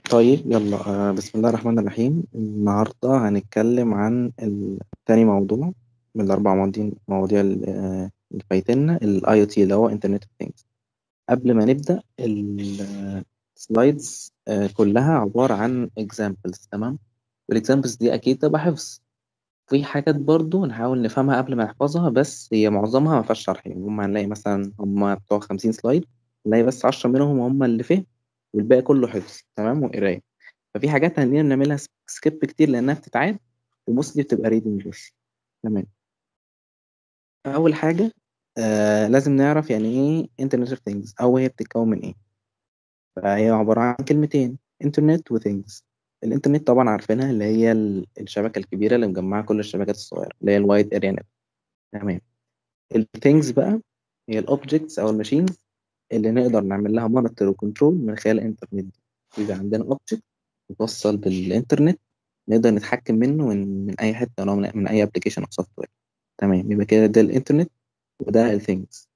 طيب يلا آه، بسم الله الرحمن الرحيم النهاردة هنتكلم عن ال- تاني موضوع من الأربع مواضيع مواضيع ال- آه، اللي فايتنا ال IoT اللي هو Internet of Things قبل ما نبدأ السلايدز كلها عبارة عن examples تمام والإكزامبلز دي أكيد تبقى حفظ في حاجات برضو نحاول نفهمها قبل ما نحفظها بس هي معظمها ما فيهاش شرح يعني هم هنلاقي مثلا هم بتوع 50 سلايد نلاقي بس 10 منهم هم اللي فهم والباقي كله حفظ تمام وقراية ففي حاجات هنقدر نعملها سكيب كتير لأنها بتتعاد وموستلي بتبقى ريدنج بس تمام أول حاجة آه لازم نعرف يعني إيه انترنت اوف ثينجز أو هي بتتكون من إيه فهي عبارة عن كلمتين انترنت وثينجز الانترنت طبعا عارفينها اللي هي ال- الشبكة الكبيرة اللي مجمعة كل الشبكات الصغيرة اللي هي الوايد اريا نت تمام الثينجز بقى هي الاوبجكتس او الماشينز اللي نقدر نعمل لها مونيتور وكنترول من خلال الانترنت دي يبقى عندنا اوبجكت متوصل بالانترنت نقدر نتحكم منه من, من اي حته او من, من اي ابلكيشن او سوفت وير تمام يبقى كده ده الانترنت وده الثينجز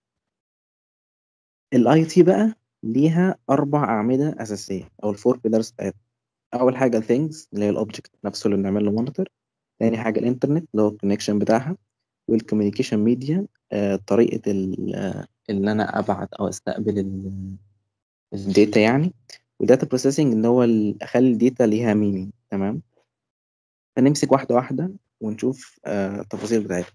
الاي تي بقى ليها اربع اعمده اساسيه او الفور بيلرز بتاعتها اول حاجه الثينجز اللي هي الاوبجكت نفسه اللي بنعمل له مونيتور تاني حاجه الانترنت اللي هو الكونكشن بتاعها والكوميونيكيشن ميديا طريقه ال- آه، ان انا ابعت او استقبل ال- الداتا يعني وداتا بروسيسنج اللي هو ال- اخلي الداتا ليها مينينج تمام فنمسك واحده واحده ونشوف آه، التفاصيل بتاعتها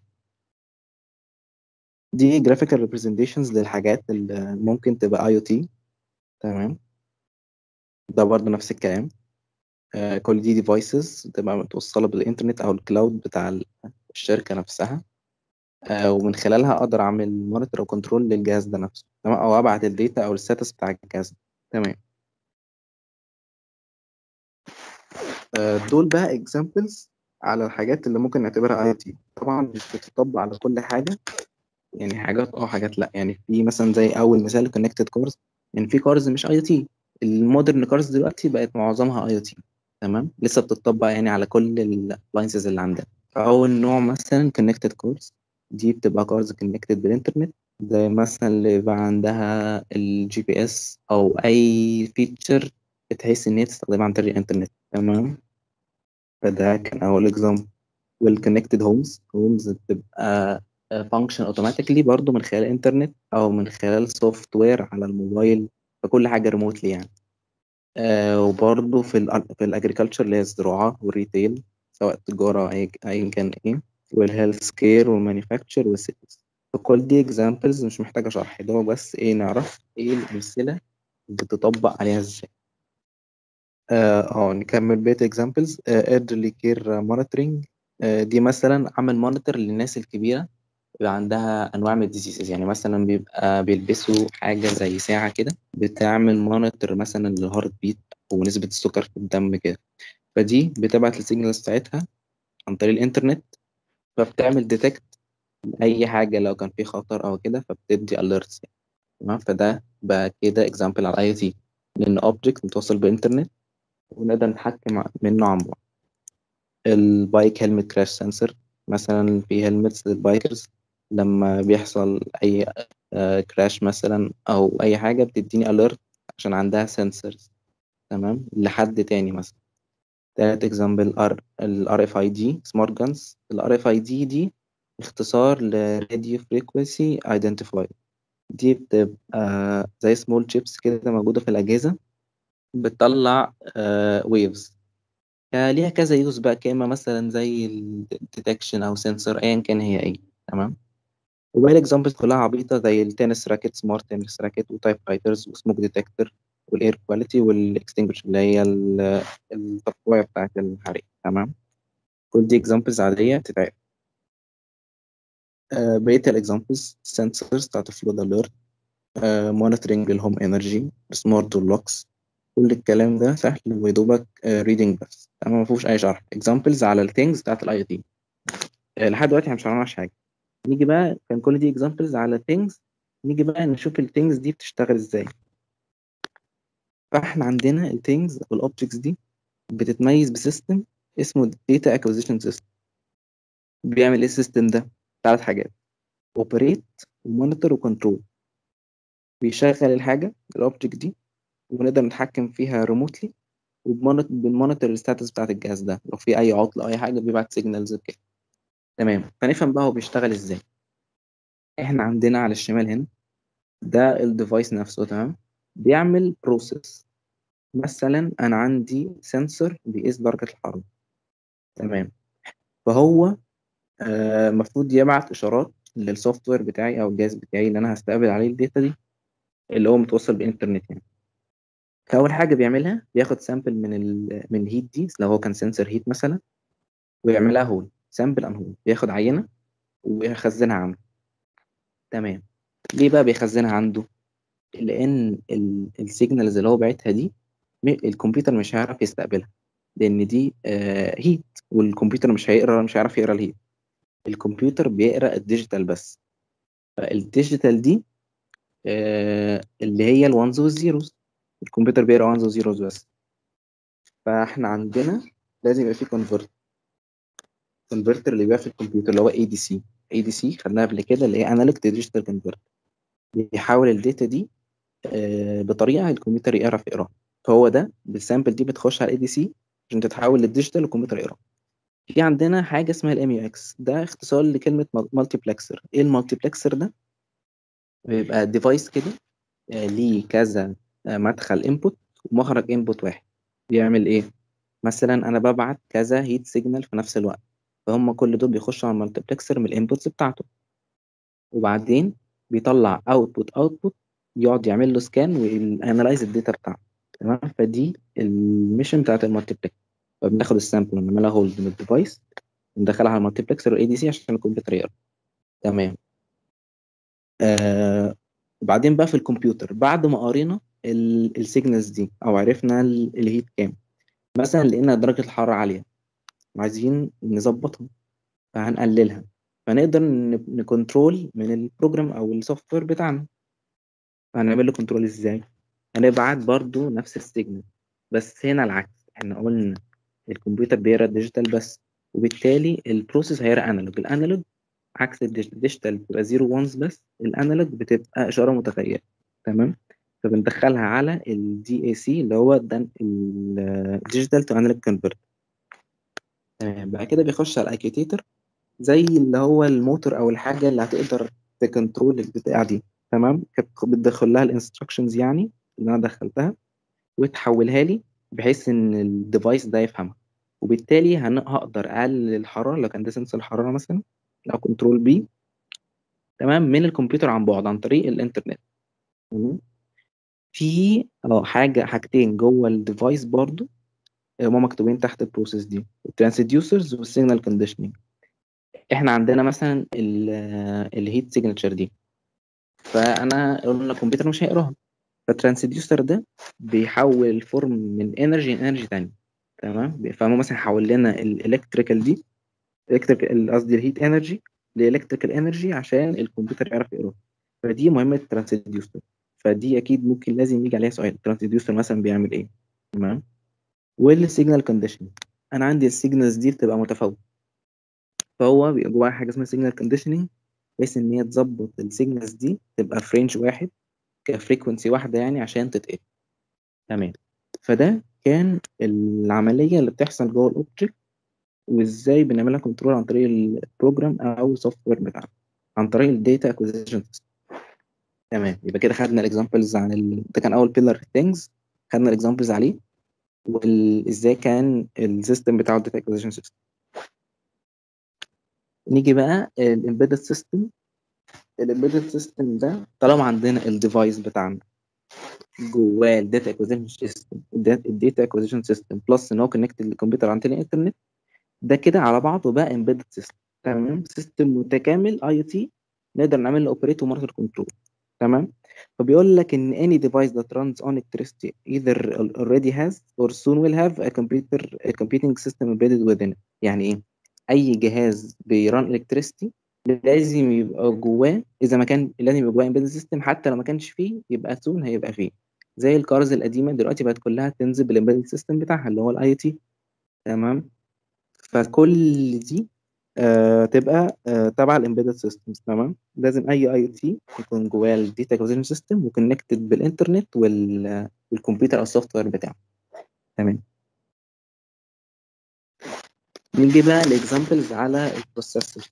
دي graphical representations للحاجات اللي ممكن تبقى IoT تمام ده برضه نفس الكلام آه، كل دي devices تبقى متوصلة بالإنترنت أو الكلاود بتاع ال- الشركة نفسها آه، ومن خلالها أقدر أعمل مونيتور أو كنترول للجهاز ده نفسه تمام أو أبعت الداتا أو الستاتس بتاع الجهاز ده تمام آه، دول بقى examples على الحاجات اللي ممكن نعتبرها IoT طبعا مش بتطبق على كل حاجة يعني حاجات اه حاجات لا يعني في مثلا زي اول مثال كونكتد كارز يعني في كارز مش اي او تي المودرن كارز دلوقتي بقت معظمها اي او تي تمام لسه بتطبق يعني على كل الابلاينسز اللي عندنا فاول نوع مثلا كونكتد كارز دي بتبقى كارز كونكتد بالانترنت زي مثلا اللي يبقى عندها الجي بي اس او اي فيتشر بتحس ان هي تستخدمها عن طريق الانترنت تمام فده كان اول اكزامبل والكونكتد هومز هومز بتبقى فانكشن اوتوماتيكلي برضو من خلال الانترنت او من خلال سوفت وير على الموبايل فكل حاجه ريموتلي يعني آه وبرضو في ال في الاجريكلتشر اللي هي الزراعه والريتيل سواء تجاره اي ايا كان ايه والهيلث كير والمانيفاكتشر والسيتيز فكل دي اكزامبلز مش محتاجه شرح ده هو بس ايه نعرف ايه الامثله بتطبق عليها ازاي اه آه، نكمل بقية examples uh, elderly care monitoring آه، دي مثلا عمل مونيتور للناس الكبيرة بيبقى عندها أنواع من الديزيزز يعني مثلا بيبقى بيلبسوا حاجة زي ساعة كده بتعمل مونيتور مثلا للهارت بيت ونسبة السكر في الدم كده فدي بتبعت السيجنالز بتاعتها عن طريق الإنترنت فبتعمل ديتكت أي حاجة لو كان في خطر أو كده فبتدي alerts يعني تمام فده بقى كده example على ال IoT لأن object متوصل بالإنترنت ونقدر نتحكم منه عن بعد البايك هيلمت كراش سنسور مثلا في هيلمتس للبايكرز لما بيحصل اي كراش مثلا او اي حاجه بتديني اليرت عشان عندها سنسورز تمام لحد تاني مثلا تالت اكزامبل الار اف اي دي سمارت جانز الار اف اي دي دي اختصار لراديو فريكوينسي ايدنتيفاي دي بتبقى زي سمول شيبس كده موجوده في الاجهزه بتطلع ويفز ليها كذا يوز بقى كاما مثلا زي الديتكشن او سنسور ايا كان هي ايه تمام وباقي الاكزامبلز كلها عبيطه زي التنس راكت سمارت تنس راكت وتايب رايترز وسموك ديتكتور والاير كواليتي والاكستنجوش اللي هي ال- التقويه بتاعت الحريق تمام كل دي اكزامبلز عاديه تتعرف آه بقيه الاكزامبلز سنسورز بتاعت الفلود اليرت مونيتورنج للهوم انرجي سمارت لوكس كل الكلام ده سهل ويدوبك ريدنج بس تمام ما فيهوش اي شرح اكزامبلز على الثينجز بتاعت الاي تي لحد دلوقتي احنا مش عملناش حاجه نيجي بقى كان كل دي اكزامبلز على things نيجي بقى نشوف الثينجز دي بتشتغل ازاي فاحنا عندنا الثينجز او الاوبجكتس دي بتتميز بسيستم اسمه داتا اكوزيشن سيستم بيعمل ايه السيستم ده ثلاث حاجات اوبريت ومونيتور وكنترول بيشغل الحاجه الاوبجكت دي ونقدر نتحكم فيها ريموتلي وبنمونيتور الستاتس بتاعت الجهاز ده لو في اي عطل او اي حاجه بيبعت سيجنالز كده تمام فنفهم بقى هو بيشتغل ازاي احنا عندنا على الشمال هنا ده الديفايس نفسه تمام بيعمل بروسيس مثلا انا عندي سنسور بيقيس درجه الحراره تمام فهو المفروض آه يبعت اشارات للسوفت وير بتاعي او الجهاز بتاعي اللي انا هستقبل عليه الداتا دي اللي هو متوصل بالانترنت يعني فاول حاجه بيعملها بياخد سامبل من ال من الهيت دي لو هو كان سنسور هيت مثلا ويعملها هول سامبل ان هول بياخد عينه ويخزنها عنده تمام ليه بقى بيخزنها عنده لان السيجنالز اللي هو باعتها دي الكمبيوتر مش هيعرف يستقبلها لان دي آه هيت والكمبيوتر مش هيقرا مش هيعرف يقرا الهيت الكمبيوتر بيقرا الديجيتال بس فالديجيتال دي آه اللي هي الوانز والزيروز الكمبيوتر بيقرا وانز وزيروز بس فاحنا عندنا لازم يبقى في كونفرت كونفرتر اللي بيبقى في الكمبيوتر اللي هو اي دي سي اي دي سي خدناها قبل كده اللي هي انالوج ديجيتال كونفرتر بيحول الداتا دي آه بطريقه الكمبيوتر يعرف يقراها فهو ده بالسامبل دي بتخش على الاي دي سي عشان تتحول للديجيتال والكمبيوتر يقراها في عندنا حاجه اسمها الام يو اكس ده اختصار لكلمه مالتيبلكسر ايه المالتيبلكسر ده بيبقى ديفايس كده آه ليه كذا آه مدخل انبوت ومخرج انبوت واحد بيعمل ايه مثلا انا ببعت كذا هيت سيجنال في نفس الوقت فهم كل دول بيخشوا على المالتيبلكسر من الانبوتس بتاعته وبعدين بيطلع اوتبوت اوتبوت يقعد يعمل له سكان ويانلايز الداتا بتاعته تمام فدي الميشن بتاعت المالتيبلكسر فبناخد السامبل ونعملها هولد من الديفايس وندخلها على المالتيبلكسر والاي دي سي عشان الكمبيوتر يقرا تمام آه وبعدين بقى في الكمبيوتر بعد ما قرينا السيجنالز دي او عرفنا الهيت كام مثلا لقينا درجه الحراره عاليه وعايزين نظبطها فهنقللها فنقدر نكنترول من البروجرام او السوفت وير بتاعنا هنعمل له كنترول ازاي هنبعت برضو نفس السيجنال بس هنا العكس احنا قلنا الكمبيوتر بيقرا ديجيتال بس وبالتالي البروسيس هيقرا انالوج الانالوج عكس الديجيتال بتبقى زيرو وانز بس الانالوج بتبقى اشاره متغيره تمام فبندخلها على الدي اي سي اللي هو الديجيتال تو انالوج كونفرت تمام بعد كده بيخش على الاكيوتيتر زي اللي هو الموتور او الحاجه اللي هتقدر تكنترول البتاع دي تمام كانت بتدخل لها الانستراكشنز يعني اللي انا دخلتها وتحولها لي بحيث ان الديفايس ده يفهمها وبالتالي هقدر اقلل الحراره لو كان ده سنسور الحراره مثلا او كنترول بي تمام من الكمبيوتر عن بعد عن طريق الانترنت تمام في اه حاجه حاجتين جوه الديفايس برضو هما مكتوبين تحت البروسيس دي الترانسديوسرز والسيجنال كونديشننج احنا عندنا مثلا الهيت سيجنتشر دي فانا قلنا الكمبيوتر مش هيقراها فالترانسديوسر ده بيحول الفورم من انرجي لانرجي تانية تمام فهو مثلا حول لنا الالكتريكال دي الكتريكال قصدي الهيت انرجي لالكتريكال انرجي عشان الكمبيوتر يعرف يقراها فدي مهمه الترانسديوسر فدي اكيد ممكن لازم يجي عليها سؤال الترانسديوسر مثلا بيعمل ايه تمام والسيجنال كونديشننج انا عندي السيجنالز دي بتبقى متفاوته فهو بيبقى جواها حاجه اسمها سيجنال كونديشننج بحيث ان هي تظبط السيجنالز دي تبقى في رينج واحد كفريكونسي واحده يعني عشان تتقل تمام فده كان العمليه اللي بتحصل جوه الاوبجكت وازاي بنعملها كنترول عن طريق البروجرام او السوفت وير بتاعنا عن طريق الداتا اكوزيشن تمام يبقى كده خدنا الاكزامبلز عن ال... ده كان اول بيلر ثينجز خدنا الاكزامبلز عليه وازاي كان السيستم بتاعه الداتا اكوزيشن سيستم نيجي بقى الامبيدد سيستم الامبيدد سيستم ده طالما عندنا الديفايس بتاعنا جواه الداتا اكوزيشن سيستم الداتا اكوزيشن سيستم بلس ان هو كونكتد للكمبيوتر عن طريق الانترنت ده كده على بعضه بقى امبيدد سيستم تمام سيستم متكامل اي تي نقدر نعمل له اوبريت ومونيتور كنترول تمام فبيقول لك ان any device that runs on electricity either already has or soon will have a computer a computing system embedded within it يعني ايه اي جهاز بيران الكتريستي لازم يبقى جواه اذا ما كان لازم يبقى جواه امبيدد سيستم حتى لو ما كانش فيه يبقى سون هيبقى فيه زي الكارز القديمه دلوقتي بقت كلها تنزل بالامبيدد سيستم بتاعها اللي هو الاي تي تمام فكل دي آه تبقى آه تبع الامبيدد سيستمز تمام لازم اي اي تي يكون جواه الداتا اكوزيشن سيستم وكونكتد بالانترنت وال والكمبيوتر او السوفت وير بتاعه تمام نيجي بقى الاكزامبلز على البروسيسورز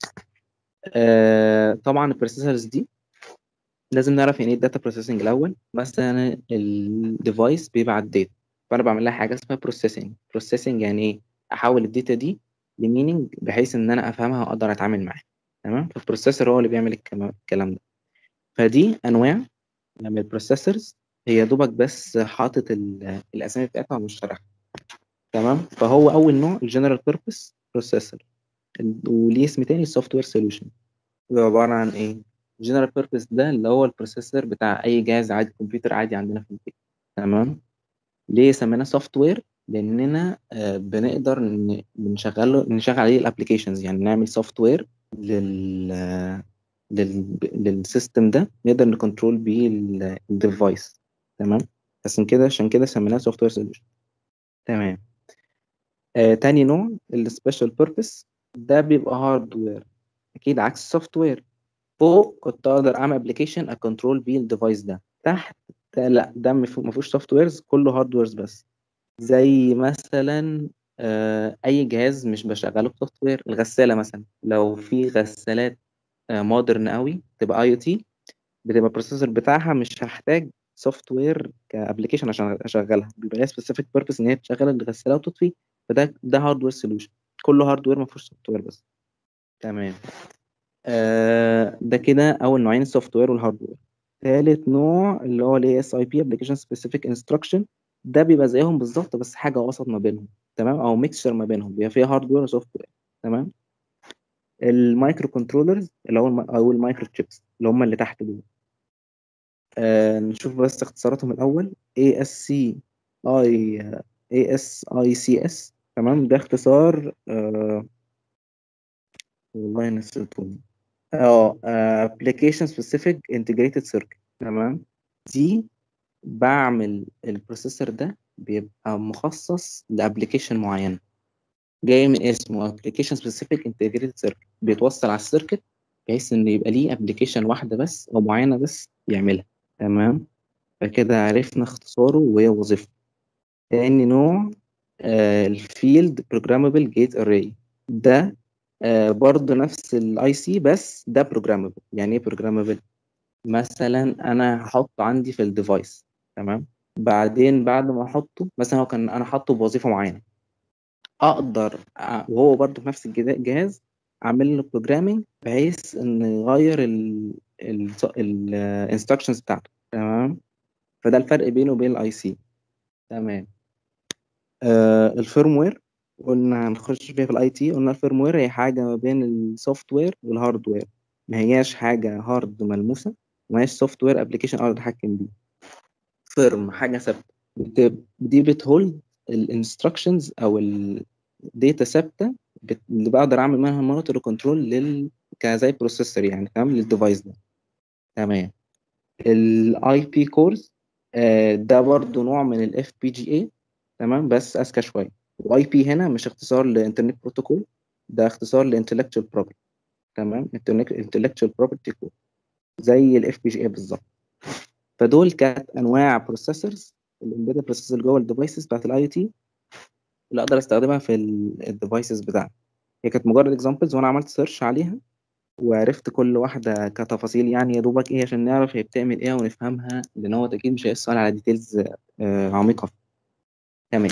آه طبعا البروسيسورز دي لازم نعرف يعني ايه الداتا بروسيسنج الاول مثلا الديفايس بيبعت داتا فانا بعمل لها حاجه اسمها بروسيسنج بروسيسنج يعني ايه احول الداتا دي لمينينج بحيث ان انا افهمها واقدر اتعامل معاها تمام فالبروسيسور هو اللي بيعمل الكلام الكلام ده فدي انواع من البروسيسورز هي دوبك بس حاطط ال- الاسامي بتاعتها ومش شارحها تمام فهو اول نوع الجنرال بيربس بروسيسور وليه اسم تاني السوفت وير سوليوشن بيبقى عباره عن ايه الجنرال بيربس ده اللي هو البروسيسور بتاع اي جهاز عادي كمبيوتر عادي عندنا في البيت تمام ليه سميناه سوفت وير لاننا آه، بنقدر ن- بنشغله نشغل عليه الابلكيشنز يعني نعمل سوفت وير لل لل للسيستم ده نقدر نكنترول بيه الديفايس تمام عشان كده عشان كده سميناه سوفت وير سوليوشن تمام آه، تاني نوع السبيشال بيربس ده بيبقى هاردوير اكيد عكس السوفت وير فوق كنت اقدر اعمل ابلكيشن اكنترول بيه الديفايس ده تحت ده لا ده ما فيهوش سوفت ويرز كله هاردويرز بس زي مثلا آه، اي جهاز مش بشغله بسوفت وير الغساله مثلا لو في غسالات مودرن قوي تبقى اي او تي بتبقى البروسيسور بتاعها مش هحتاج سوفت وير كابلكيشن عشان اشغلها بيبقى ليها سبيسيفيك بيربس ان هي تشغل الغساله وتطفي فده ده هاردوير سوليوشن كله هاردوير ما فيهوش سوفت وير بس تمام آه ده كده اول نوعين السوفت وير والهاردوير ثالث نوع اللي هو الاي اس اي بي ابلكيشن سبيسيفيك انستراكشن ده بيبقى زيهم بالظبط بس حاجه وسط ما بينهم تمام او ميكسشر ما بينهم بيبقى فيها هاردوير وسوفت وير تمام المايكرو كنترولرز اللي هو الم... او المايكرو تشيبس اللي هم اللي تحت دول آه نشوف بس اختصاراتهم الاول ASC اي ASICS تمام ده اختصار آه والله نسيته اه آه، application specific integrated circuit تمام دي بعمل البروسيسور ده بيبقى مخصص لابلكيشن معين جاي من اسمه application specific integrated circuit بيتوصل على السيركت بحيث ان يبقى ليه ابلكيشن واحده بس او معينه بس يعملها تمام فكده عرفنا اختصاره وهي وظيفته تاني نوع الفيلد بروجرامبل جيت اري ده آه برضه نفس الاي سي بس ده بروجرامبل يعني ايه بروجرامبل مثلا انا هحطه عندي في الديفايس تمام بعدين بعد ما احطه مثلا هو كان انا حاطه بوظيفه معينه اقدر أ- وهو برضه في نفس الجدا- الجهاز اعمل له بروجرامينج بحيث ان يغير الانستراكشنز بتاعته تمام فده الفرق بينه وبين الاي سي تمام آه الفيرم وير قلنا هنخش فيها في الاي تي قلنا الفيرم وير هي حاجه ما بين السوفت وير والهارد وير ما هياش حاجه هارد ملموسه وما هياش سوفت وير ابلكيشن اقدر اتحكم بيه فيرم حاجه ثابته بت- دي بتهولد الانستراكشنز او الداتا ثابته بت- اللي بقدر اعمل منها مونيتور كنترول لل كزي بروسيسور يعني تمام للديفايس ده تمام الاي بي كورز ده برضو نوع من الاف بي جي اي تمام بس اذكى شويه واي بي هنا مش اختصار لانترنت بروتوكول ده اختصار لانتلكتشوال بروبرتي تمام انتلكتشوال بروبرتي كود زي الاف بي جي اي بالظبط فدول كانت انواع بروسيسورز الامبيدد بروسيسور جوه الديفايسز بتاعت الاي تي اللي اقدر استخدمها في الديفايسز بتاعتي هي كانت مجرد اكزامبلز وانا عملت سيرش عليها وعرفت كل واحده كتفاصيل يعني يا دوبك ايه عشان نعرف هي بتعمل ايه ونفهمها لان هو اكيد مش هيسأل على ديتيلز عميقه تمام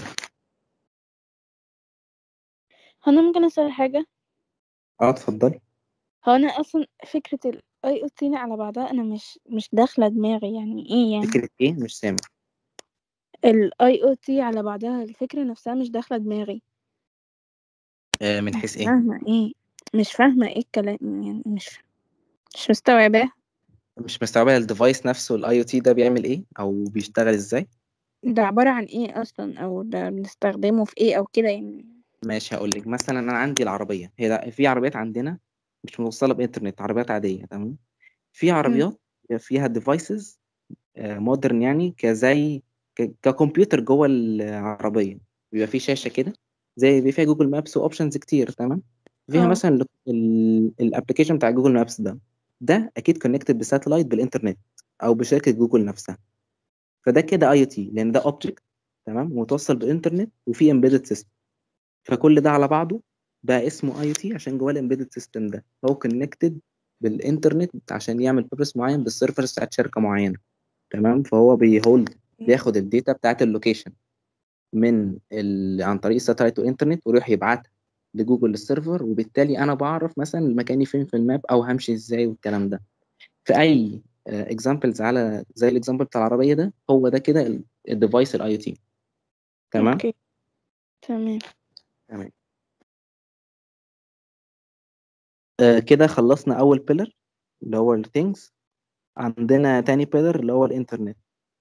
هو انا ممكن اسال حاجه اه اتفضلي هو انا اصلا فكره الاي او تي على بعضها انا مش مش داخله دماغي يعني ايه يعني فكره ايه مش سامع الاي او تي على بعضها الفكره نفسها مش داخله دماغي آه من مش حيث ايه فاهمه ايه مش فاهمه ايه الكلام يعني مش مش مستوعباه مش مستوعبه الديفايس نفسه الاي او تي ده بيعمل ايه او بيشتغل ازاي ده عباره عن ايه اصلا او ده بنستخدمه في ايه او كده يعني ماشي هقول لك مثلا انا عندي العربيه هي ده- في عربيات عندنا مش موصله بانترنت عربيات عاديه تمام في عربيات فيها ديفايسز مودرن يعني كزي ك- ككمبيوتر جوه العربيه بيبقى فيه شاشه كده زي بيبقى فيها جوجل مابس واوبشنز كتير تمام فيها اه مثلا الابلكيشن بتاع جوجل مابس ده ده اكيد كونكتد بساتلايت بالانترنت او بشركه جوجل نفسها فده كده اي تي لان ده اوبجكت تمام متوصل بالانترنت وفي امبيدد سيستم فكل ده على بعضه بقى اسمه اي تي عشان جواه الامبيدد سيستم ده هو كونكتد بالانترنت عشان يعمل بيربس معين بالسيرفرز بتاعت شركه معينه تمام فهو بيهولد بياخد الداتا بتاعت اللوكيشن من ال... عن طريق الساتلايت والانترنت ويروح يبعتها لجوجل السيرفر وبالتالي انا بعرف مثلا مكاني فين في الماب او همشي ازاي والكلام ده في اي اكزامبلز على زي الاكزامبل بتاع العربيه ده هو ده كده الديفايس الاي او تي تمام اوكي تمام تمام آه كده خلصنا اول بيلر اللي هو الثينجز عندنا تاني بيلر اللي هو الانترنت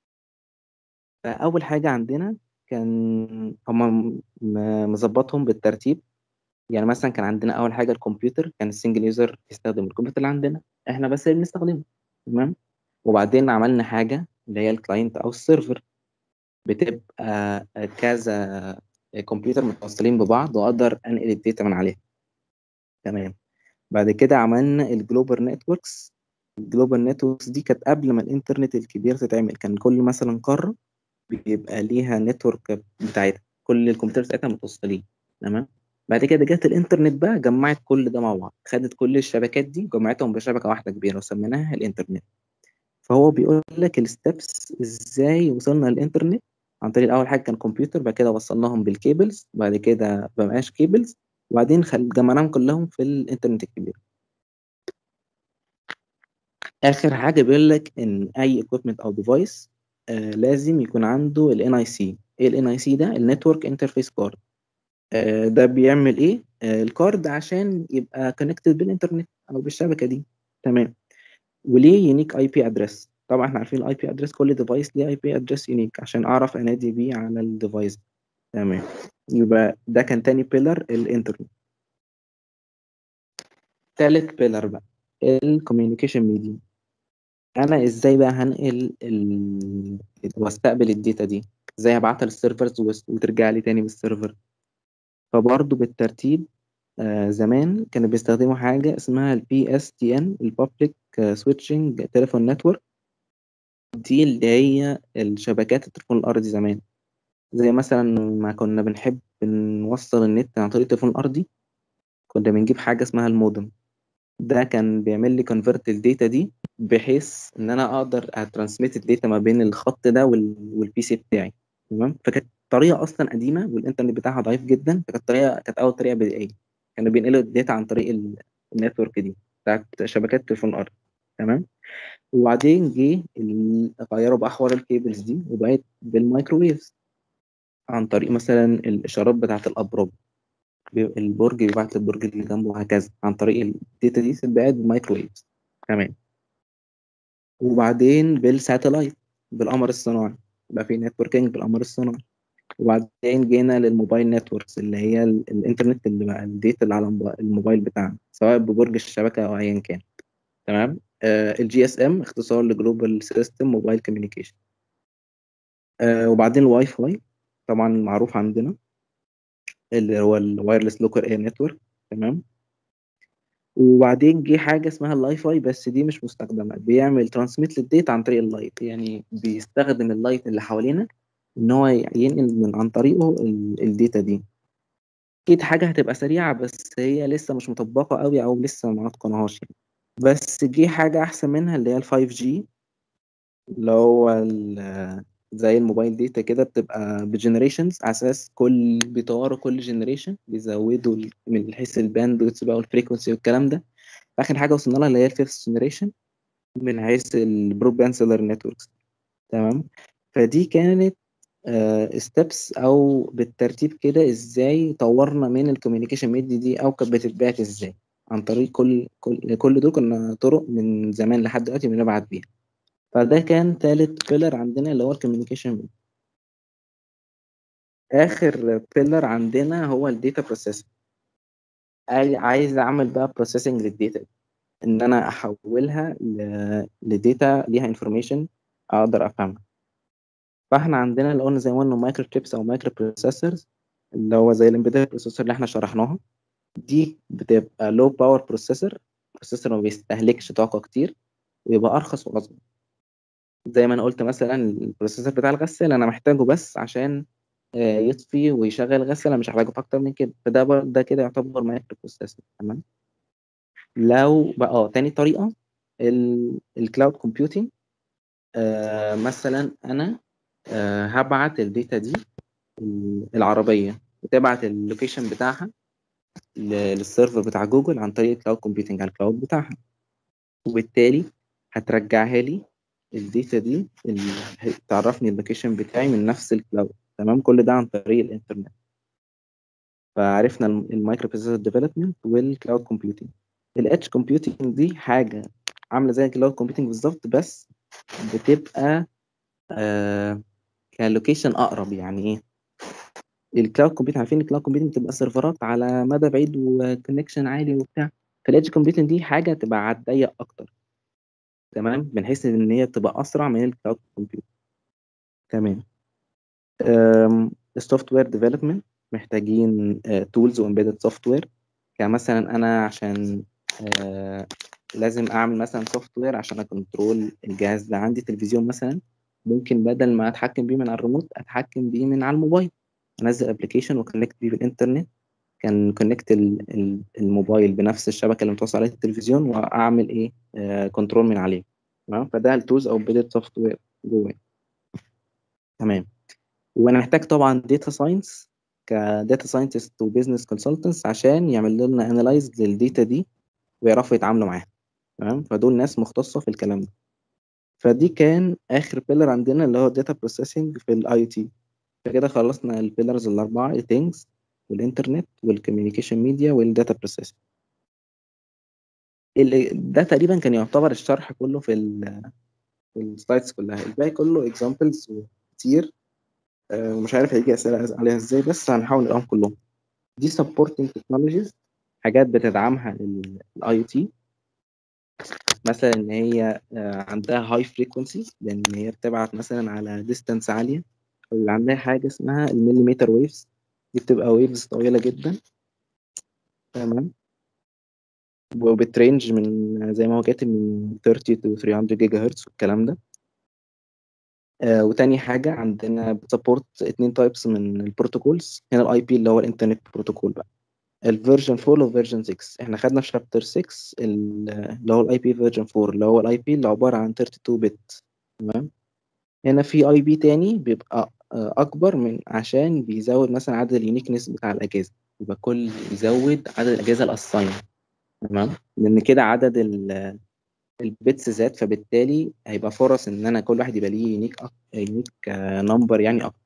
فاول حاجه عندنا كان هم مظبطهم بالترتيب يعني مثلا كان عندنا اول حاجه الكمبيوتر كان السنجل يوزر يستخدم الكمبيوتر اللي عندنا احنا بس اللي بنستخدمه تمام وبعدين عملنا حاجه اللي هي الكلاينت او السيرفر بتبقى كذا كمبيوتر متوصلين ببعض واقدر انقل الداتا من عليها تمام بعد كده عملنا الجلوبال نتوركس الجلوبال نتوركس دي كانت قبل ما الانترنت الكبير تتعمل كان كل مثلا قاره بيبقى ليها نتورك بتاعتها كل الكمبيوتر بتاعتها متوصلين تمام بعد كده جت الانترنت بقى جمعت كل ده مع بعض خدت كل الشبكات دي جمعتهم بشبكه واحده كبيره وسميناها الانترنت فهو بيقول لك الستبس ازاي وصلنا للانترنت عن طريق اول حاجه كان كمبيوتر بعد كده وصلناهم بالكيبلز بعد كده بمقاش كيبلز وبعدين خل... جمعناهم كلهم في الانترنت الكبير اخر حاجه بيقول لك ان اي equipment او ديفايس آه لازم يكون عنده ال NIC ايه ال NIC ده النتورك انترفيس كارد آه ده بيعمل ايه آه الكارد عشان يبقى كونكتد بالانترنت او بالشبكه دي تمام وليه يونيك اي بي ادرس طبعا احنا عارفين الاي بي ادرس كل ديفايس ليه اي بي ادرس يونيك عشان اعرف انادي بيه على الديفايس تمام يبقى ده كان تاني بيلر الانترنت تالت بيلر بقى الكوميونيكيشن ميديا انا ازاي بقى هنقل ال... واستقبل الداتا دي ازاي هبعتها للسيرفرز وترجع لي تاني من السيرفر فبرضه بالترتيب آه زمان كانوا بيستخدموا حاجة اسمها ال PSTN ال Public Switching Telephone Network دي اللي هي الشبكات التليفون الأرضي زمان زي مثلا ما كنا بنحب نوصل النت عن طريق التليفون الأرضي كنا بنجيب حاجة اسمها المودم ده كان بيعمل لي كونفرت الداتا دي بحيث ان انا اقدر اترانسميت الداتا ما بين الخط ده والبي سي بتاعي تمام فكانت طريقه اصلا قديمه والانترنت بتاعها ضعيف جدا فكانت طريقه كانت اول طريقه بدائيه كانوا بينقلوا الداتا عن طريق النتورك دي بتاعت شبكات التليفون الارضي تمام وبعدين جه غيروا بقى حوار الكيبلز دي وبقت بالمايكروويفز عن طريق مثلا الاشارات بتاعت الابراج البرج بيبعت للبرج اللي جنبه وهكذا عن طريق الداتا دي بقت بالمايكروويفز تمام وبعدين بالساتلايت بالقمر الصناعي بقى في نتوركينج بالقمر الصناعي وبعدين جينا للموبايل نتوركس اللي هي الانترنت اللي بقى الداتا اللي على الموبايل بتاعنا سواء ببرج الشبكه او ايا كان تمام آه الجي اس ام اختصار لجلوبال سيستم موبايل كوميونيكيشن آه وبعدين الواي فاي طبعا معروف عندنا اللي هو الوايرلس لوكال اير نتورك تمام وبعدين جه حاجه اسمها اللاي فاي بس دي مش مستخدمه بيعمل ترانسميت للديتا عن طريق اللايت يعني بيستخدم اللايت اللي حوالينا ان هو ينقل من عن طريقه الداتا دي اكيد حاجه هتبقى سريعه بس هي لسه مش مطبقه قوي او لسه ما اتقنهاش يعني بس جه حاجه احسن منها اللي هي ال 5 جي اللي هو زي الموبايل داتا كده بتبقى بجنريشنز على اساس كل بيطوروا كل جنريشن بيزودوا من حيث الباندويث بقى والفريكونسي والكلام ده اخر حاجه وصلنا لها اللي هي الفيفث جنريشن من حيث البرود باند سيلر نتوركس تمام فدي كانت ستيبس uh, او بالترتيب كده ازاي طورنا من الكوميونيكيشن ميديا دي او كانت بتتبعت ازاي عن طريق كل كل كل دول كنا طرق من زمان لحد دلوقتي بنبعت بيها فده كان تالت بيلر عندنا اللي هو الكوميونيكيشن اخر بيلر عندنا هو الداتا بروسيسنج عايز اعمل بقى بروسيسنج للداتا ان انا احولها لداتا ليها انفورميشن اقدر افهمها فاحنا عندنا اللي قلنا زي ما قلنا مايكرو تشيبس او مايكرو بروسيسورز اللي هو زي الامبيدد بروسيسور اللي احنا شرحناها دي بتبقى لو باور بروسيسور بروسيسور ما بيستهلكش طاقه كتير ويبقى ارخص واصغر زي ما انا قلت مثلا البروسيسور بتاع الغسالة انا محتاجه بس عشان آه، يطفي ويشغل غسالة مش هحتاجه في أكتر من كده فده بر- ده كده يعتبر مايكرو بروسيسور تمام لو بقى اه تاني طريقة الكلاود كومبيوتينج مثلا أنا آه، هبعت الداتا دي ال- العربية وتبعت اللوكيشن بتاعها ل- للسيرفر بتاع جوجل عن طريق الكلاود كومبيوتنج على الكلاود بتاعها وبالتالي هترجعها لي الداتا دي ال- تعرفني اللوكيشن بتاعي من نفس الكلاود تمام كل ده عن طريق الانترنت فعرفنا المايكرو بروسيسور ديفلوبمنت والكلاود كومبيوتنج الاتش كومبيوتنج دي حاجه عامله زي الكلاود كومبيوتنج بالظبط بس بتبقى آه كلوكيشن اقرب يعني ايه الكلاود كومبيوتنج عارفين الكلاود كومبيوتنج بتبقى سيرفرات على مدى بعيد وكونكشن عالي وبتاع فالإدج كومبيوتنج دي حاجه تبقى على الضيق اكتر تمام من حيث ان هي تبقى اسرع من الكلاود كومبيوتنج تمام السوفت وير ديفلوبمنت محتاجين تولز وامبيدد سوفت وير كمثلا انا عشان آه لازم اعمل مثلا سوفت وير عشان اكنترول الجهاز ده عندي تلفزيون مثلا ممكن بدل ما اتحكم بيه من على الريموت اتحكم بيه من على الموبايل انزل ابلكيشن وكونكت بيه بالانترنت كان كونكت الموبايل بنفس الشبكه اللي متوصل عليها التلفزيون واعمل ايه كنترول من عليه تمام فده التولز او امبيدد سوفت وير جواه تمام وانا محتاج طبعا داتا ساينس كداتا ساينتست وبزنس كونسلتنتس عشان يعمل لنا انالايز للداتا دي ويعرفوا يتعاملوا معاها تمام فدول ناس مختصه في الكلام ده فدي كان اخر بيلر عندنا اللي هو داتا بروسيسنج في الاي تي فكده خلصنا البيلرز الاربعه الثينجز والانترنت والكوميونيكيشن ميديا والداتا بروسيسنج ده تقريبا كان يعتبر الشرح كله في ال في السلايدز كلها الباقي كله اكزامبلز كتير ومش عارف هيجي اسئله عليها ازاي بس هنحاول نقراهم كلهم دي supporting technologies حاجات بتدعمها الاي تي مثلا ان هي عندها هاي فريكونسي لان هي بتبعت مثلا على ديستانس عاليه او عندها حاجه اسمها المليمتر ويفز دي بتبقى ويفز طويله جدا تمام وبترينج من زي ما هو كاتب من 30 to 300 جيجا هرتز والكلام ده آه وتاني حاجة عندنا بتسبورت اتنين تايبس من البروتوكولز هنا الاي بي اللي هو الانترنت بروتوكول بقى الفيرجن 4 وفيرجن 6 احنا خدنا في شابتر 6 اللي هو الاي بي فيرجن 4 اللي هو الاي بي اللي عبارة عن 32 بت تمام هنا في اي بي تاني بيبقى اكبر من عشان بيزود مثلا عدد اليونيكنس بتاع الاجهزة يبقى كل يزود عدد الاجهزة الاساين تمام لان كده عدد البيتس زاد فبالتالي هيبقى فرص ان انا كل واحد يبقى ليه يونيك يونيك نمبر يعني اكتر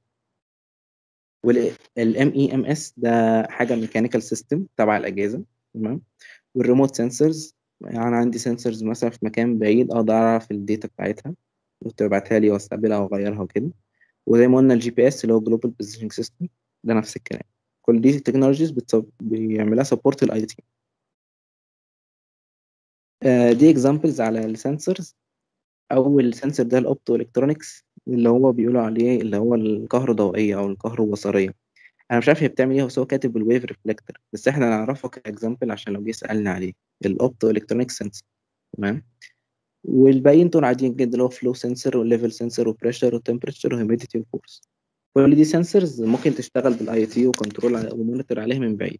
والام اي ام اس ده حاجه ميكانيكال سيستم تبع الاجهزه تمام والريموت سنسورز يعني عندي سنسورز مثلا في مكان بعيد اقدر اعرف الداتا بتاعتها وتبعتها لي واستقبلها واغيرها وكده وزي ما قلنا الجي بي اس اللي هو جلوبال بوزيشننج سيستم ده نفس الكلام كل دي تكنولوجيز بيعملها سبورت الاي تي دي اكزامبلز على السنسورز اول سنسور ده الاوبتو الكترونكس اللي هو بيقولوا عليه اللي هو الكهروضوئيه او الكهروبصريه انا مش عارف هي بتعمل ايه بس هو كاتب الويف ريفلكتور بس احنا نعرفه كاكزامبل عشان لو جه سالنا عليه الاوبتو الكترونيك سنسور تمام والباقيين دول عاديين جدا اللي هو فلو سنسور وليفل سنسور وبريشر وتمبريتشر وهيوميديتي وفورس كل دي سنسورز ممكن تشتغل بالاي تي وكنترول ومونيتور عليها من بعيد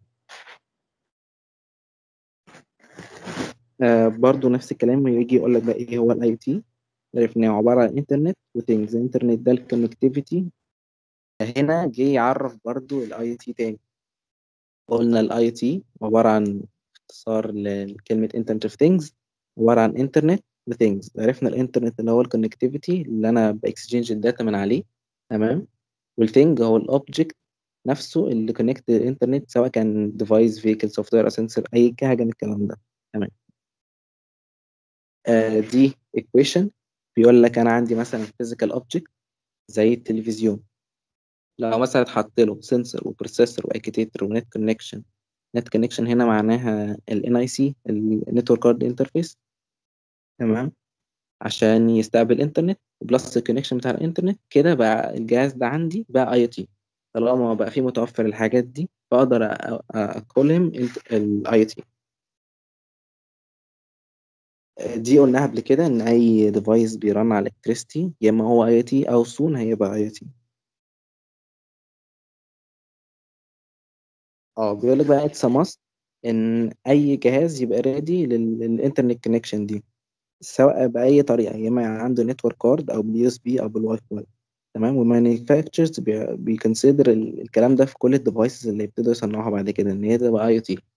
آه برضو نفس الكلام يجي يقول لك بقى ايه هو الاي تي عرفنا عباره عن انترنت وثينجز الانترنت ده الكونكتيفيتي هنا جه يعرف برضو الاي تي تاني قلنا الاي تي عباره عن اختصار لكلمه انترنت اوف ثينجز عباره عن انترنت وثينجز عرفنا الانترنت اللي هو الكونكتيفيتي اللي انا باكسشينج الداتا من عليه تمام والثينج هو الاوبجكت نفسه اللي كونكت الانترنت سواء كان ديفايس فيكل سوفت وير سنسور اي حاجه من الكلام ده تمام آه دي equation بيقول لك انا عندي مثلا physical object زي التلفزيون لو مثلا اتحط له سنسور وبروسيسور واكيتيتر ونت كونكشن نت كونكشن هنا معناها ال NIC النتورك كارد انترفيس تمام عشان يستقبل انترنت بلس الكونكشن بتاع الانترنت كده بقى الجهاز ده عندي بقى اي تي طالما بقى فيه متوفر الحاجات دي بقدر اكولهم الاي تي دي قلناها قبل كده ان اي ديفايس بيرن على الكتريستي يا اما هو اي تي او سون هيبقى اي تي اه بيقول لك بقى اتس ماست ان اي جهاز يبقى ريدي للانترنت كونكشن دي سواء باي طريقه يا اما عنده نتورك كارد او باليو اس بي او بالواي فاي تمام والمانيفاكتشرز بيكونسيدر الكلام ده في كل الديفايسز اللي يبتدوا يصنعوها بعد كده ان هي تبقى اي او تي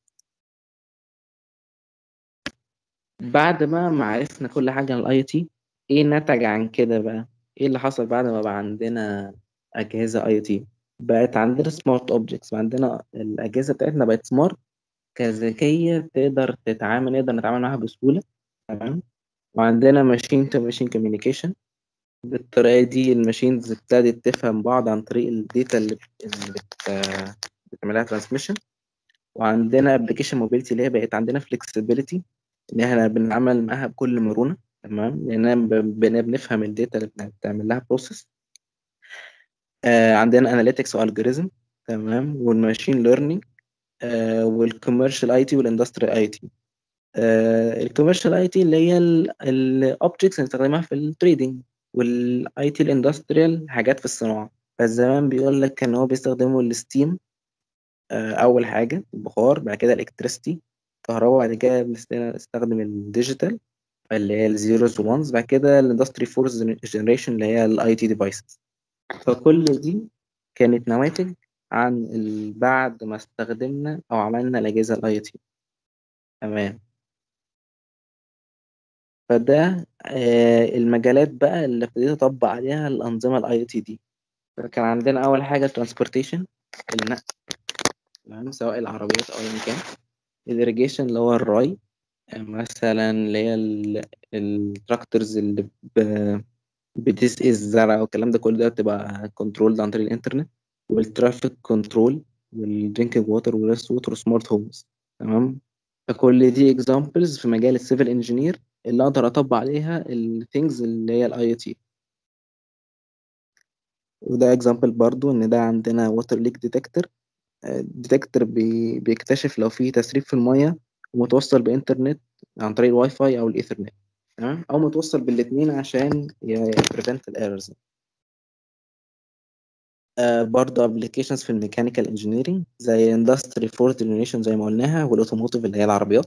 بعد ما ما عرفنا كل حاجه عن الاي او تي ايه نتج عن كده بقى ايه اللي حصل بعد ما بقى عندنا اجهزه اي او تي بقت عندنا سمارت اوبجكتس عندنا الاجهزه بتاعتنا بقت سمارت كذكيه تقدر تتعامل نقدر نتعامل معاها بسهوله تمام وعندنا ماشين تو ماشين كوميونيكيشن بالطريقه دي الماشينز ابتدت تفهم بعض عن طريق الداتا اللي اللي بت بتعملها ترانسميشن وعندنا ابلكيشن موبيلتي اللي هي بقت عندنا فلكسبيليتي ان احنا بنتعامل معاها بكل مرونه تمام لان بقينا بنفهم الداتا اللي بتعمل لها بروسيس آه عندنا اناليتكس والجوريزم تمام والماشين ليرنينج آه والكوميرشال اي تي والاندستريال اي تي الكوميرشال اي تي اللي هي الاوبجكتس اللي بنستخدمها في التريدنج والاي تي الاندستريال حاجات في الصناعه فالزمان بيقول لك ان هو بيستخدموا الستيم آه اول حاجه البخار بعد كده الالكتريستي كهرباء بعد كده بنستخدم الديجيتال اللي هي الزيروز وانز بعد كده الاندستري فورس جنريشن اللي هي الاي تي ديفايسز فكل دي كانت نواتج عن بعد ما استخدمنا او عملنا الاجهزه الاي تي تمام فده آه المجالات بقى اللي ابتديت اطبق عليها الانظمه الاي تي دي فكان عندنا اول حاجه ترانسبورتيشن النقل تمام سواء العربيات او ايا كان الاريجيشن اللي هو الري مثلا اللي هي التراكتورز اللي بتسقي الزرع والكلام ده كله ده بتبقى كنترول عن طريق الانترنت والترافيك كنترول والدرينكينج ووتر والريست ووتر وسمارت هومز تمام فكل دي اكزامبلز في مجال السيفل انجينير اللي اقدر اطبق عليها الثينجز اللي هي الاي تي وده اكزامبل برضو ان ده عندنا ووتر ليك ديتكتور ديتكتور بي بيكتشف لو في تسريب في الميه ومتوصل بانترنت عن طريق الواي فاي او الايثرنت تمام او متوصل بالاثنين عشان يبريفنت الايرورز آه برضه ابلكيشنز في الميكانيكال انجينيرنج زي اندستري فور ديلينيشن زي ما قلناها والاوتوموتيف اللي هي العربيات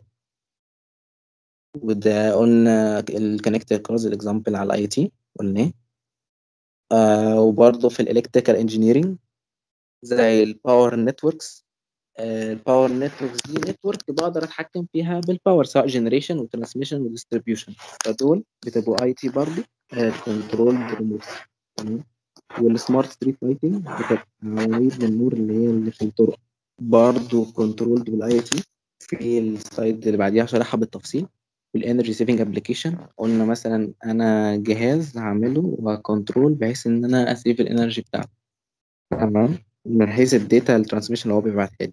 وده قلنا الكونكتور كارز الاكزامبل على الاي تي قلناه آه وبرضه في الالكتريكال انجينيرنج زي الباور نتوركس الباور نتوركس دي نتورك بقدر اتحكم فيها بالباور سواء جنريشن وترانسميشن وديستريبيوشن فدول بتبقوا اي تي برضه كنترول ريموت تمام والسمارت ستريت لايتنج بتبقى عواميد النور اللي هي اللي في الطرق برضه كنترول بالاي تي في السلايد اللي بعديها شرحها بالتفصيل والانرجي سيفنج ابلكيشن قلنا مثلا انا جهاز هعمله وكنترول بحيث ان انا اسيف الانرجي بتاعته تمام من حيث الداتا الترانسميشن اللي هو بيبعتها لي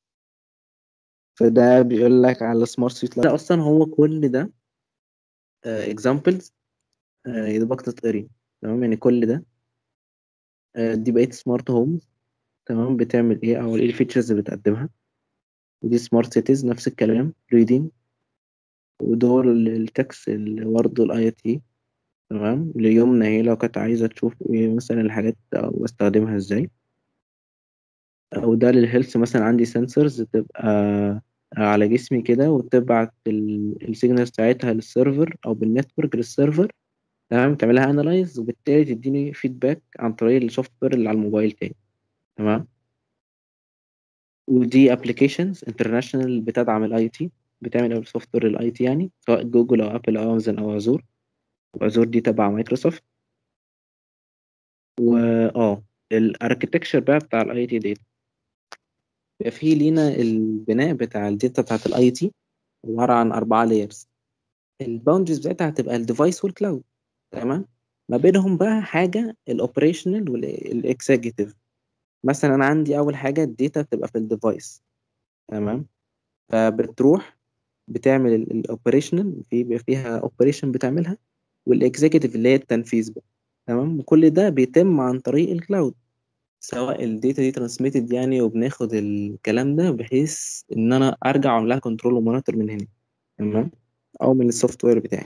فده بيقول لك على السمارت سويت لا اصلا هو كل ده اكزامبلز يا دوبك تتقري تمام يعني كل ده uh, دي بقيت سمارت هومز تمام بتعمل ايه او ايه الفيتشرز اللي بتقدمها ودي سمارت سيتيز نفس الكلام ريدنج ودول التكس اللي برضه الاي تي تمام ليومنا هي لو كانت عايزه تشوف ايه مثلا الحاجات او استخدمها ازاي وده للهيلث مثلا عندي سنسورز تبقى على جسمي كده وتبعت السيجنال بتاعتها للسيرفر او بالنتورك للسيرفر تمام تعملها انالايز وبالتالي تديني فيدباك عن طريق السوفت وير اللي على الموبايل تاني تمام ودي ابلكيشنز انترناشونال بتدعم الاي تي بتعمل السوفت وير الاي تي يعني سواء جوجل او ابل او امازون او ازور وازور دي تبع مايكروسوفت و اه الاركتكتشر بقى بتاع الاي تي داتا بيبقى فيه لينا البناء بتاع الداتا بتاعت الاي تي عبارة عن أربعة لايرز الباوندريز بتاعتها هتبقى الديفايس والكلاود تمام ما بينهم بقى حاجة الاوبريشنال والاكزيكتيف مثلا أنا عندي أول حاجة الداتا بتبقى في الديفايس تمام فبتروح بتعمل الاوبريشنال في بيبقى فيها اوبريشن بتعملها والاكزيكتيف اللي هي التنفيذ بقى تمام وكل ده بيتم عن طريق الكلاود سواء الداتا دي ترانسميتد يعني وبناخد الكلام ده بحيث ان انا ارجع اعمل لها كنترول ومونيتور من هنا تمام او من السوفت وير بتاعي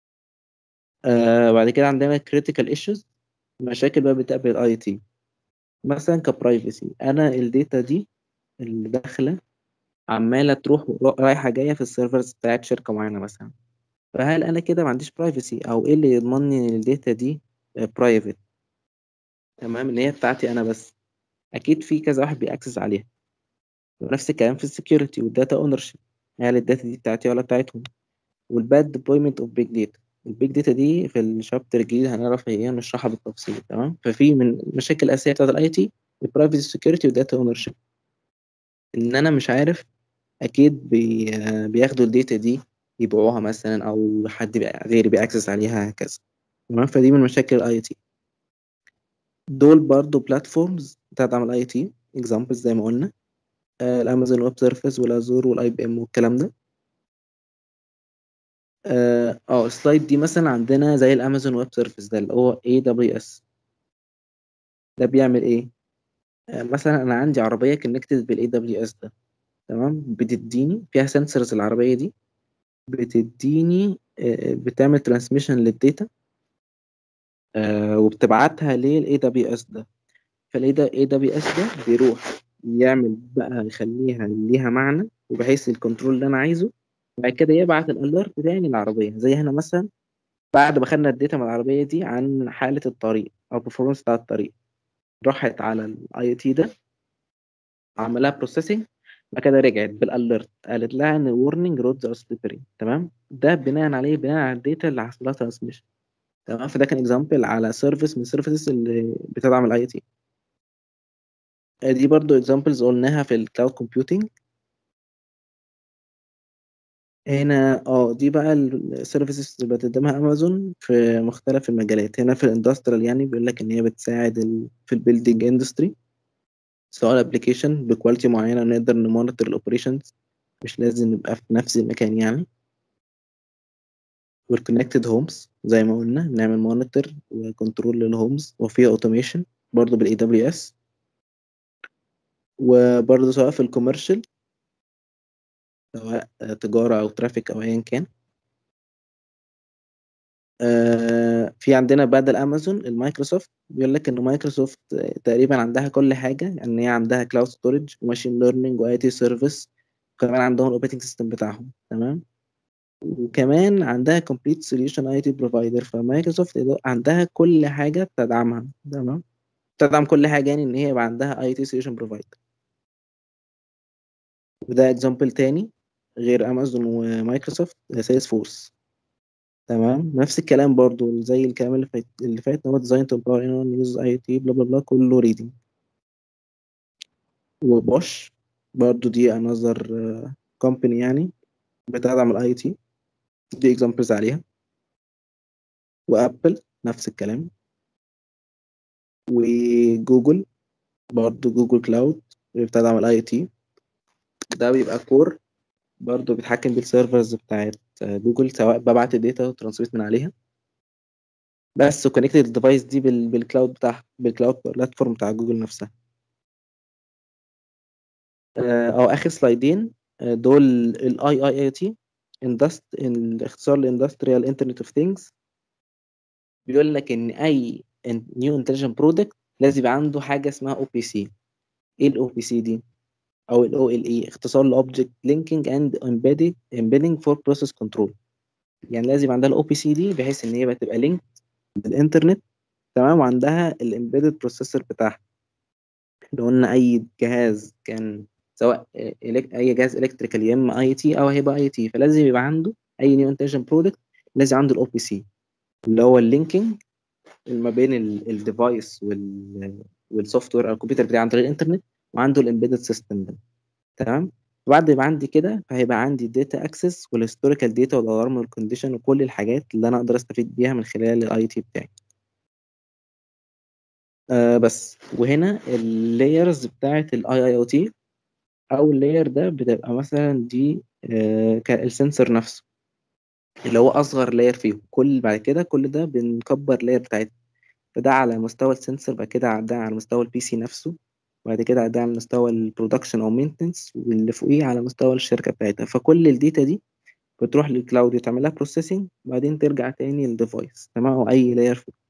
آه بعد كده عندنا critical issues مشاكل بقى بتقابل الاي تي مثلا كبرايفسي انا الداتا دي اللي داخله عماله تروح رايحه جايه في السيرفرز بتاعت شركه معينه مثلا فهل انا كده ما عنديش برايفسي او ايه اللي يضمنني ان الداتا دي برايفت تمام اللي هي بتاعتي انا بس اكيد في كذا واحد بيأكسس عليها ونفس الكلام في السكيورتي والداتا اونرشيب هل الداتا دي بتاعتي ولا بتاعتهم والباد ديبلويمنت اوف بيج داتا البيج داتا دي في الشابتر الجديد هنعرف هي نشرحها بالتفصيل تمام ففي من المشاكل الاساسيه بتاعت الاي تي البرايفسي سكيورتي والداتا اونرشيب ان انا مش عارف اكيد بي بياخدوا الداتا دي يبيعوها مثلا او حد غيري بيأكسس عليها هكذا تمام فدي من مشاكل الاي تي دول برضو بلاتفورمز بتدعم الاي تي اكزامبلز زي ما قلنا الامازون ويب سيرفيس والازور والاي بي ام والكلام ده اه آه، السلايد دي مثلا عندنا زي الامازون ويب سيرفيس ده اللي هو اي دبليو اس ده بيعمل ايه آه مثلا انا عندي عربيه كونكتد بالاي دبليو اس ده تمام بتديني فيها سنسورز العربيه دي بتديني آه بتعمل ترانسميشن للداتا آه وبتبعتها للاي دبليو اس ده فالاي دبليو اس ده بيروح يعمل بقى يخليها ليها معنى وبحيث الكنترول اللي انا عايزه بعد كده يبعت الاليرت تاني للعربيه زي هنا مثلا بعد ما خدنا الداتا من العربيه دي عن حاله الطريق او البرفورمانس بتاع الطريق راحت على الاي تي ده عملها بروسيسنج بعد كده رجعت بالاليرت قالت لها ان warning roads are slippery تمام ده بناء عليه بناء على الداتا اللي حصل لها ترانسميشن تمام فده كان اكزامبل على سيرفيس من السيرفيسز اللي بتدعم الاي تي دي برضو اكزامبلز قلناها في الكلاود كومبيوتنج هنا اه دي بقى السيرفيسز اللي بتقدمها امازون في مختلف المجالات هنا في الاندستريال يعني بيقول لك ان هي بتساعد ال... في البيلدينج اندستري سواء الابلكيشن بكواليتي معينه نقدر نمونيتور الاوبريشنز مش لازم نبقى في نفس المكان يعني والكونكتد هومز زي ما قلنا نعمل مونيتور وكنترول للهومز وفيها اوتوميشن برضه بالاي دبليو اس وبرضه سواء في الكوميرشال سواء تجارة أو ترافيك أو أيا كان آه في عندنا بدل أمازون المايكروسوفت بيقول لك إن مايكروسوفت تقريبا عندها كل حاجة يعني هي عندها كلاود ستورج وماشين ليرنينج واي تي سيرفيس وكمان عندهم الاوبريتنج سيستم بتاعهم تمام وكمان عندها كومبليت سوليوشن اي تي بروفايدر فمايكروسوفت عندها كل حاجة بتدعمها تمام تدعم كل حاجة يعني إن هي يبقى عندها اي تي سوليوشن بروفايدر وده اكزامبل تاني غير امازون ومايكروسوفت سيلز فورس تمام نفس الكلام برضو زي الكلام اللي فات اللي فات هو ديزاين تو امباور ان يوز اي تي بلا بلا بلا كله ريدنج وبوش برضو دي انذر كومباني يعني بتدعم الاي تي دي اكزامبلز عليها وابل نفس الكلام وجوجل برضو جوجل كلاود بتدعم الاي تي ده بيبقى كور برضو بيتحكم بالسيرفرز بتاعت جوجل سواء ببعت الداتا وترانسميت من عليها بس وكونكتد الديفايس دي بال... بالكلاود بتاع بالكلاود بلاتفورم بتاع جوجل نفسها او اخر سلايدين دول الاي اي اي تي الاختصار لاندستريال انترنت اوف ثينجز بيقول لك ان اي نيو انتليجنت برودكت لازم يبقى عنده حاجه اسمها او بي سي ايه الاو بي سي دي او ال OLE اختصار لاوبجكت لينكينج اند امبيدنج امبيدنج فور بروسيس كنترول يعني لازم عندها الاو بي سي دي بحيث ان هي تبقى لينك بالانترنت تمام وعندها الامبيدد بروسيسور بتاعها لو قلنا اي جهاز كان سواء اي جهاز الكتريكال يا اما اي تي او هيبقى اي تي فلازم يبقى عنده اي نيو انتليجنت برودكت لازم عنده الاو بي سي اللي هو اللينكينج ما بين الديفايس والسوفت وير او الكمبيوتر بتاعي عن طريق الانترنت وعنده الامبيدد سيستم ده تمام بعد ما يبقى عندي كده فهيبقى عندي الداتا اكسس والهيستوريكال داتا والالارم والكونديشن وكل الحاجات اللي انا اقدر استفيد بيها من خلال الاي تي بتاعي آه بس وهنا اللايرز بتاعه الاي اي او تي او اللاير ده بتبقى مثلا دي آه السنسور نفسه اللي هو اصغر لاير فيهم كل بعد كده كل ده بنكبر لاير بتاعتنا فده على مستوى السنسور بعد كده ده على مستوى البي سي نفسه وبعد كده ده على مستوى البرودكشن او مينتنس واللي فوقيه على مستوى الشركه بتاعتها فكل الداتا دي بتروح للكلاود يتعمل لها بروسيسنج وبعدين ترجع تاني للديفايس تمام او اي لاير فوق